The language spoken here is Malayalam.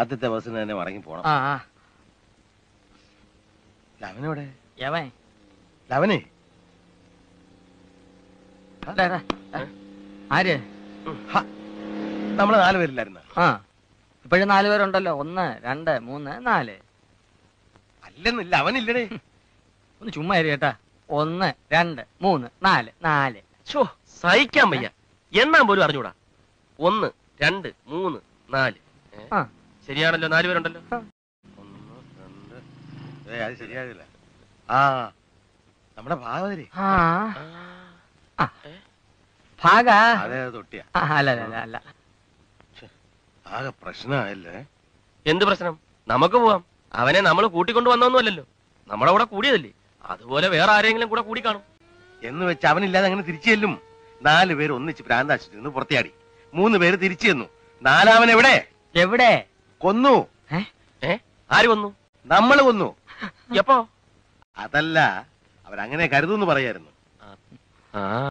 ആദ്യത്തെ ബസ്സിന് തന്നെ മടങ്ങി പോണം ആ ആ ലവനെവിടെ യവൻ ലവനെ ഡാ, ഡാ, ഡാ. ആര് നമ്മള് നാല് പേരില്ലായിരുന്ന ആ ഇപ്പോഴും നാല് പേരുണ്ടല്ലോ ഒന്ന് രണ്ട് മൂന്ന് നാല് അല്ലെന്നില്ല അവനില്ലടേ ഒന്ന് ചുമ്മാ ഇരി കേട്ടാ ഒന്ന് രണ്ട് മൂന്ന് നാല് നാല് ഷോ സഹിക്കാൻ വയ്യ എന്നാ പോലും അറിഞ്ഞൂടാ ഒന്ന് രണ്ട് മൂന്ന് നാല് ഏ? ആ ശരിയാണല്ലോ നാല് പേരുണ്ടല്ലോ ഒന്ന് രണ്ട് ഏ അത് ശരിയാകില്ല ആ നമ്മുടെ ഭാഗവതരി ആ ആ. ഭാഗ അതെ അത് തൊട്ടിയ ആ, അല്ല അല്ല അല്ല അല്ല ആകെ പ്രശ്നമായല്ലേ എന്ത് പ്രശ്നം നമുക്ക് പോവാം അവനെ നമ്മൾ കൂട്ടിക്കൊണ്ടു വന്നൊന്നുമല്ലല്ലോ നമ്മുടെ കൂടെ കൂടിയതല്ലേ അതുപോലെ വേറെ ആരെങ്കിലും കൂടെ കൂടി കാണും എന്ന് വെച്ച് അവനില്ലാതെ അങ്ങനെ തിരിച്ചു ചെല്ലും നാല് പേര് ഒന്നിച്ച് പ്രാന്താശുപത്രിയിൽ നിന്ന് പുറത്തിയാടി മൂന്ന് പേര് തിരിച്ചു ചെന്നു നാലാമൻ എവിടെ എവിടെ കൊന്നു ഏ ഏ ആര് വന്നു നമ്മൾ കൊന്നു എപ്പോ അതല്ല അവരങ്ങനെ കരുതുന്നു പറയായിരുന്നു ആ